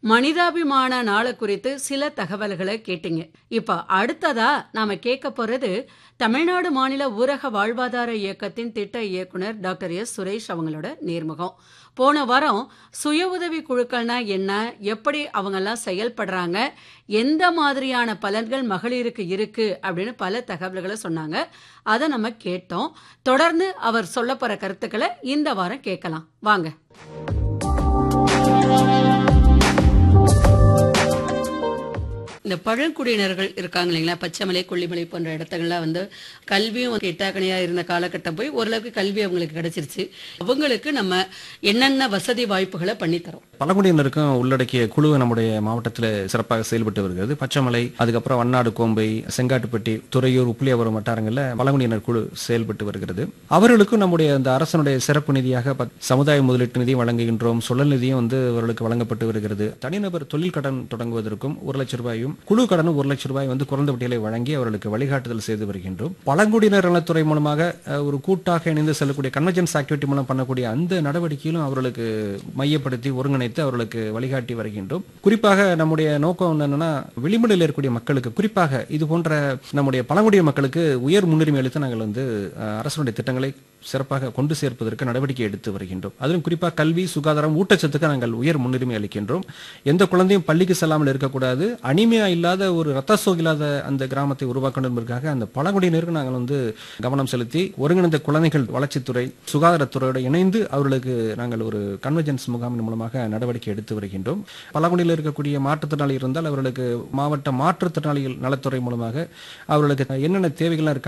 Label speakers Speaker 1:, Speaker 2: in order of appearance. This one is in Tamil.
Speaker 1: மனிதாபிமான நாளை குறித்து சில தகவல்களை கேட்டீங்க இப்ப அடுத்ததா நாம கேட்க போறது தமிழ்நாடு மாநில ஊரக வாழ்வாதார இயக்கத்தின் திட்ட இயக்குனர் டாக்டர் எஸ் சுரேஷ் அவங்களோட நேர்முகம் போன வாரம் சுய உதவி குழுக்கள்னா என்ன எப்படி அவங்கெல்லாம் செயல்படுறாங்க எந்த மாதிரியான பலன்கள் மகளிருக்கு இருக்கு அப்படின்னு பல தகவல்களை சொன்னாங்க அதை நம்ம கேட்டோம் தொடர்ந்து அவர் சொல்ல போற கருத்துக்களை இந்த வாரம் கேட்கலாம் வாங்க இந்த பழங்குடியினர்கள் இருக்காங்க இல்லைங்களா பச்சைமலை கொல்லிமலை போன்ற இடத்துங்கள்லாம் வந்து கல்வியும் எட்டாக்கணையா இருந்த காலகட்டம் போய் ஓரளவுக்கு கல்வி அவங்களுக்கு கிடைச்சிருச்சு அவங்களுக்கு நம்ம என்னென்ன வசதி வாய்ப்புகளை பண்ணித்தரோம்
Speaker 2: பழங்குடியினருக்கும் உள்ளடக்கிய குழு நம்முடைய மாவட்டத்தில் சிறப்பாக செயல்பட்டு வருகிறது பச்சைமலை அதுக்கப்புறம் வண்ணாடு கோம்பை செங்காட்டுப்பட்டி துறையூர் உப்புளியாபுரம் வட்டாரங்களில் பழங்குடியினர் குழு செயல்பட்டு வருகிறது அவர்களுக்கும் நம்முடைய அந்த அரசனுடைய சிறப்பு நிதியாக பத்- சமுதாய முதலீட்டு நிதி வழங்குகின்றோம் சுழல் நிதியும் வந்து அவர்களுக்கு வழங்கப்பட்டு வருகிறது தனிநபர் தொழில் கடன் தொடங்குவதற்கும் ஒரு லட்சம் ரூபாயும் குழு கடனும் ஒரு லட்சம் ரூபாய் வந்து குறைந்த வட்டியிலே வழங்கி அவர்களுக்கு வழிகாட்டுதல் செய்து வருகின்றோம் பழங்குடியினர் நலத்துறை மூலமாக அஹ், ஒரு கூட்டாக இணைந்து செல்லக்கூடிய கன்வர்ஜென்ஸ் ஆக்டிவிட்டி மூலம் பண்ணக்கூடிய அந்த நடவடிக்கையிலும் அவர்களுக்கு மையப்படுத்தி ஒருங்கிணைத்து அவர்களுக்கு வழிகாட்டி வருகின்றோம் குறிப்பாக நம்முடைய நோக்கம் என்னன்னா விளிம்புநிலையில் இருக்கக்கூடிய மக்களுக்கு குறிப்பாக இது போன்ற நம்முடைய பழங்குடிய மக்களுக்கு உயர் முன்னுரிமை அளித்து நாங்கள் வந்து அஹ், அரசனுடைய திட்டங்களை சிறப்பாக கொண்டு சேர்ப்பதற்கு நடவடிக்கை எடுத்து வருகின்றோம் அதிலும் குறிப்பாக கல்வி சுகாதாரம் ஊட்டச்சத்துக்கு நாங்கள் உயர் முன்னுரிமை அளிக்கின்றோம் எந்த குழந்தையும் பள்ளிக்கு செல்லாமல் இருக்கக்கூடாது அனிமையா இல்லாத ஒரு ரத்த சோகை இல்லாத அந்த கிராமத்தை உருவாக்கணும் என்பதற்காக அந்த பழங்குடியினருக்கு நாங்கள் வந்து கவனம் செலுத்தி ஒருங்கிணைந்த குழந்தைகள் வளர்ச்சித்துறை சுகாதாரத்துறையோடு இணைந்து அவர்களுக்கு நாங்கள் ஒரு கன்வர்ஜென்ஸ் முகாமின் மூலமாக நடவடிக்கை எடுத்து வருகின்றோம் பழங்குடியில் இருக்கக்கூடிய மாற்றுத்திறனாளி இருந்தால் அவர்களுக்கு மாவட்ட மாற்றுத்திறனாளிகள் நலத்துறை மூலமாக அவர்களுக்கு என்னென்ன தேவைகள்